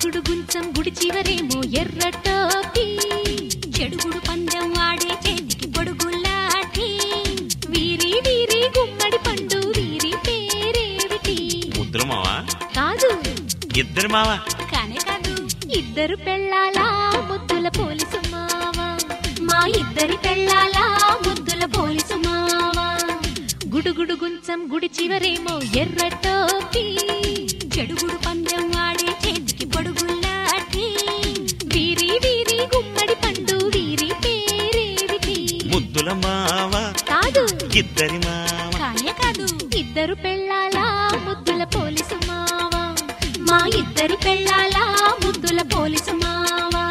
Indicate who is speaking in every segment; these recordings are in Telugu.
Speaker 1: గుడుగుడు గుంచం గుడి చివరేమో ఎర్ర టోపీ చెడుగుడు పందెం వాడే చేతికి పొడుగులాటి వీరి వీరి గుమ్మడి పండు వీరి పేరేమిటి
Speaker 2: ముద్దుల మావా
Speaker 1: కాదు
Speaker 2: ఇద్దరు మావా
Speaker 1: కానే కాదు ఇద్దరు పెళ్ళాలా ముద్దుల పోలీసు మావా మా ఇద్దరి పెళ్ళాలా ముద్దుల పోలీసు మావా గుడుగుడు గుంచం గుడి చివరేమో ఎర్ర టోపీ చెడుగుడు పందెం వాడే చేతికి పొడుగులాటి వీరి వీరి గుమ్మడి పండు వీరి పేరేమిటి
Speaker 2: ముద్దుల మావా
Speaker 1: కాదు
Speaker 2: ఇద్దరి మావా
Speaker 1: కానే కాదు ఇద్దరు పెళ్ళాలా ముద్దుల పోలీసు మావా మా ఇద్దరి పెళ్ళాలా ముద్దుల పోలీసు మావా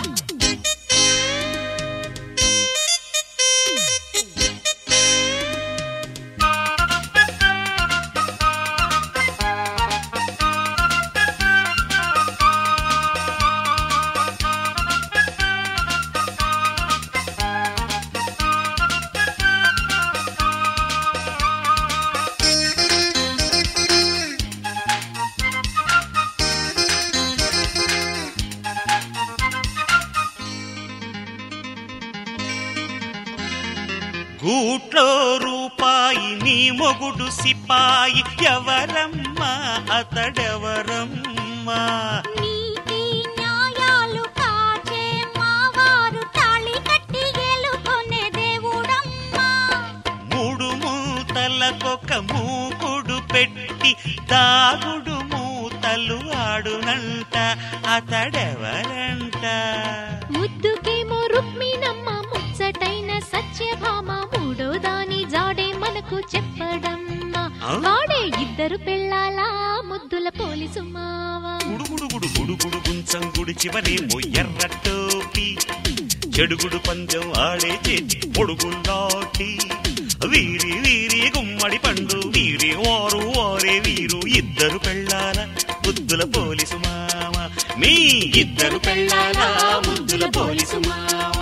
Speaker 2: గూట్లో రూపాయి నీ మొగుడు సిపాయి ఎవరమ్మా అతడెవరమ్మా
Speaker 1: నీతి న్యాయాలు కాచే మావారు తాళి కట్టి గెలుకొనే దేవుడమ్మా
Speaker 2: మూడు మూతలకొక మూకుడు పెట్టి దాగుడు మూతలు ఆడునంట అతడెవరంట
Speaker 1: ముద్దుకేమో రుక్మిణమ్మ ముచ్చటైన సత్యభామ మూడో దాని జాడే మనకు చెప్పడమ్మా
Speaker 2: ఆ?
Speaker 1: వాడే ఇద్దరు పెళ్ళాలా ముద్దుల పోలీసు మావా
Speaker 2: గుడుగుడు గుడుగుడు గుంచం గుడి చివరి ఎర్ర టోపీ చెడుగుడు పందెం ఆడే చేతి పొడుగులాటి వీరి వీరి గుమ్మడి పండు వీరి వారు వారే వీరు ఇద్దరు పెళ్ళాల ముద్దుల పోలీసు మామ మీ ఇద్దరు పెళ్ళాల ముద్దుల పోలీసు మామ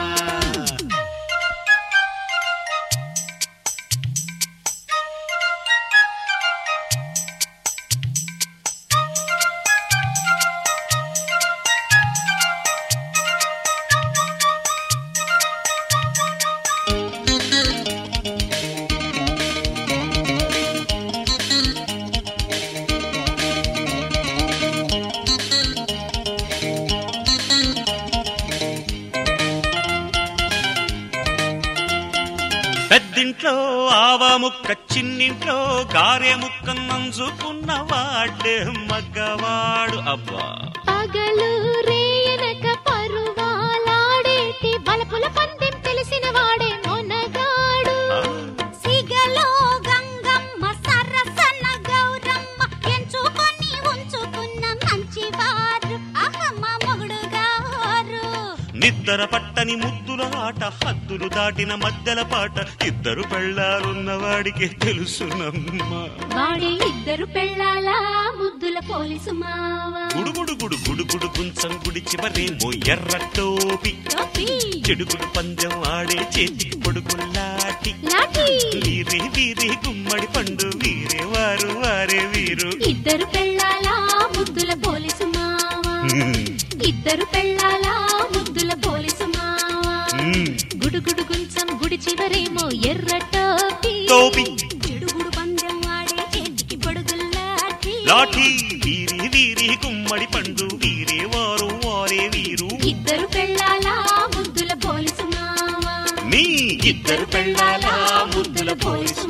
Speaker 2: పెద్దింట్లో ఆవ ముక్క చిన్నింట్లో గారె ముక్క నంజుకున్న వాడే మగ్గవాడు అబ్బా
Speaker 1: పగలు రేయనక పరువాలాడేటి బలపుల పందెం తెలిసిన వాడే మొనగాడు
Speaker 2: ఆ,
Speaker 1: సిగలో గంగమ్మ సరసన గౌరమ్మ ఎంచుకొని ఉంచుకున్న మంచివారు అహమ్మ మొగుడు గారు
Speaker 2: నిద్ర పట్టని ముద్దుల ఆట హద్దులు దాటిన మధ్యల పాట ఇద్దరు పెళ్ళాలున్న వాడికి తెలుసునమ్మా
Speaker 1: వాడే ఇద్దరు పెళ్ళాలా ముద్దుల పోలీసు మావా
Speaker 2: గుడుగుడు గుడు గుడుగుడు గుంచం గుడి చివరేమో ఎర్ర టోపి
Speaker 1: టోపీ,
Speaker 2: చెడుగుడు పందెం ఆడే చేతికి పొడుగులాటి
Speaker 1: లాఠీ
Speaker 2: వీరే వీరే గుమ్మడి పండు వీరే వారు వారే వీరు
Speaker 1: ఇద్దరు పెళ్ళాలా ముద్దుల పోలీసు మావా
Speaker 2: మ్మ్.
Speaker 1: ఇద్దరు పెళ్ళాలా ముద్దుల పోలీసు మావా
Speaker 2: మ్మ్.
Speaker 1: గుడుగుడు గుంచం గుడి చివరేమో ఎర్ర టోపీ
Speaker 2: టోపీ
Speaker 1: చెడుగుడు పందెం వాడే చేతికి పొడుగులాటి
Speaker 2: లాఠీ వీరి వీరి గుమ్మడి పండు వీరే వారు వారే వీరు
Speaker 1: ఇద్దరు పెళ్ళాలా ముద్దుల పోలీసు మావా
Speaker 2: మీ ఇద్దరు పెళ్ళాల ముద్దుల పోలీసు